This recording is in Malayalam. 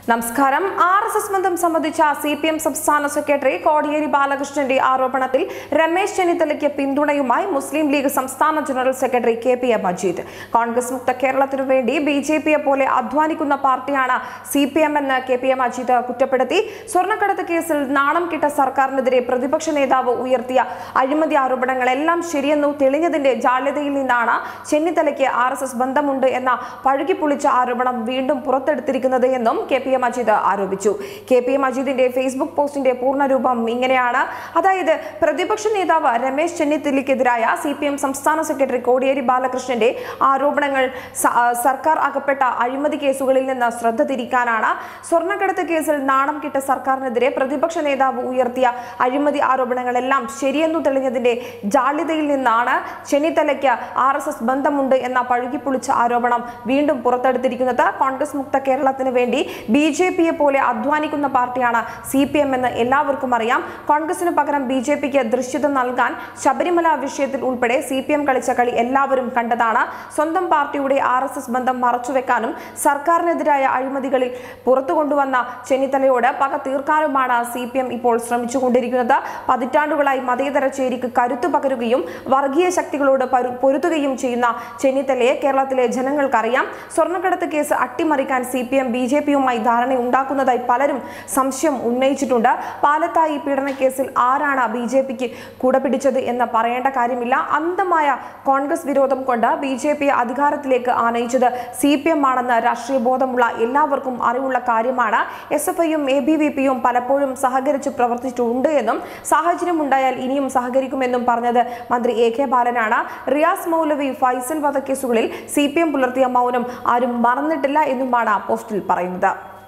നമസ്കാരം ആർ എസ് എസ് ബന്ധം സംബന്ധിച്ച സി പി എം സംസ്ഥാന സെക്രട്ടറി കോടിയേരി ബാലകൃഷ്ണന്റെ ആരോപണത്തിൽ രമേശ് ചെന്നിത്തലയ്ക്ക് പിന്തുണയുമായി മുസ്ലിം ലീഗ് സംസ്ഥാന general secretary K P A Majeed Congress മുക്ത കേരളത്തിനു വേണ്ടി ബി ജെ പിയെ പോലെ അധ്വാനിക്കുന്ന പാർട്ടിയാണ് സി പി എം എന്ന് കെ പി എ മജീദ് കുറ്റപ്പെടുത്തി സ്വർണ്ണക്കടത്ത് കേസിൽ നാണം കിട്ട സർക്കാരിനെതിരെ പ്രതിപക്ഷ നേതാവ് ഉയർത്തിയ അഴിമതി ആരോപണങ്ങളെല്ലാം ശരിയെന്നു തെളിഞ്ഞതിന്റെ ജാള്യതയിൽ നിന്നാണ് ചെന്നിത്തലയ്ക്ക് ആർ എസ് എസ് ബന്ധമുണ്ട് എന്ന പഴുകിപ്പൊളിച്ച ആരോപണം വീണ്ടും പുറത്തെടുത്തിരിക്കുന്നത് എന്നും കെ പി എ മജീദ് ആരോപിച്ചു കെ പി എ മജീദിന്റെ ഫേസ്ബുക്ക് പോസ്റ്റിന്റെ പൂർണ്ണരൂപം ഇങ്ങനെയാണ് അതായത് പ്രതിപക്ഷ നേതാവ് രമേശ് ചെന്നിത്തലയ്ക്കെതിരായ സി പി എം സംസ്ഥാന സെക്രട്ടറി കോടിയേരി ബാലകൃഷ്ണന്റെ ആരോപണങ്ങൾ സ- ആ, സർക്കാർ അകപ്പെട്ട അഴിമതി കേസുകളിൽ നിന്ന് ശ്രദ്ധ തിരിക്കാനാണ് സ്വർണ്ണക്കടത്ത് കേസിൽ നാണം കിട്ട സർക്കാരിനെതിരെ പ്രതിപക്ഷ നേതാവ് ഉയർത്തിയ അഴിമതി ആരോപണങ്ങളെല്ലാം ശരിയെന്നു തെളിഞ്ഞതിന്റെ ജാള്യതയിൽ നിന്നാണ് ചെന്നിത്തലയ്ക്ക് ആർ എസ് എസ് ബന്ധമുണ്ട് എന്ന പഴുകിപ്പൊളിച്ച ആരോപണം വീണ്ടും പുറത്തെടുത്തിരിക്കുന്നത് കോൺഗ്രസ് മുക്ത കേരളത്തിന് വേണ്ടി ബി ജെ പിയെ പോലെ അധ്വാനിക്കുന്ന പാർട്ടിയാണ് സി പി എം എന്ന് എല്ലാവർക്കും അറിയാം കോൺഗ്രസിന് പകരം ബി ജെ പിക്ക് ദൃശ്യത നൽകാൻ ശബരിമല വിഷയത്തിൽ ഉൾപ്പെടെ സി പി എം കളിച്ച കളി എല്ലാവരും കണ്ടതാണ് സ്വന്തം പാർട്ടിയുടെ ആർ എസ് എസ് ബന്ധം മറച്ചുവെക്കാനും സർക്കാരിനെതിരായ അഴിമതികളിൽ പുറത്തു കൊണ്ടുവന്ന ചെന്നിത്തലയോട് പക തീർക്കാനുമാണ് സി പി എം ഇപ്പോൾ ശ്രമിച്ചുകൊണ്ടിരിക്കുന്നത് പതിറ്റാണ്ടുകളായി മതേതര ചേരിക്ക് കരുത്തു പകരുകയും വർഗീയ ശക്തികളോട് പരു- പൊരുതുകയും ചെയ്യുന്ന ചെന്നിത്തലയെ കേരളത്തിലെ ജനങ്ങൾക്കറിയാം സ്വർണ്ണക്കടത്ത് കേസ് അട്ടിമറിക്കാൻ C P M B J പിയുമായി ധാരണ ഉണ്ടാക്കുന്നതായി പലരും സംശയം ഉന്നയിച്ചിട്ടുണ്ട് പാലത്തായി പീഡനക്കേസിൽ ആരാണ് ബി ജെ പിക്ക് കൂടെ പിടിച്ചത് എന്ന് പറയേണ്ട കാര്യമില്ല അന്ധമായ കോൺഗ്രസ് വിരോധം കൊണ്ട് ബി ജെ പി അധികാരത്തിലേക്ക് ആനയിച്ചത് സി പി എം ആണെന്ന് രാഷ്ട്രീയ ബോധമുള്ള എല്ലാവർക്കും അറിവുള്ള കാര്യമാണ് എസ് എഫ് ഐയും എ ബി വി പിയും പലപ്പോഴും സഹകരിച്ച് പ്രവർത്തിച്ചിട്ടുണ്ട് എന്നും സാഹചര്യം ഉണ്ടായാൽ ഇനിയും സഹകരിക്കുമെന്നും പറഞ്ഞത് മന്ത്രി എ കെ ബാലനാണ് റിയാസ് മൗലവി ഫൈസൽ വധക്കേസുകളിൽ സി പി എം പുലർത്തിയ മൗനം ആരും മറന്നിട്ടില്ല എന്നുമാണ് പോസ്റ്റിൽ പറയുന്നത്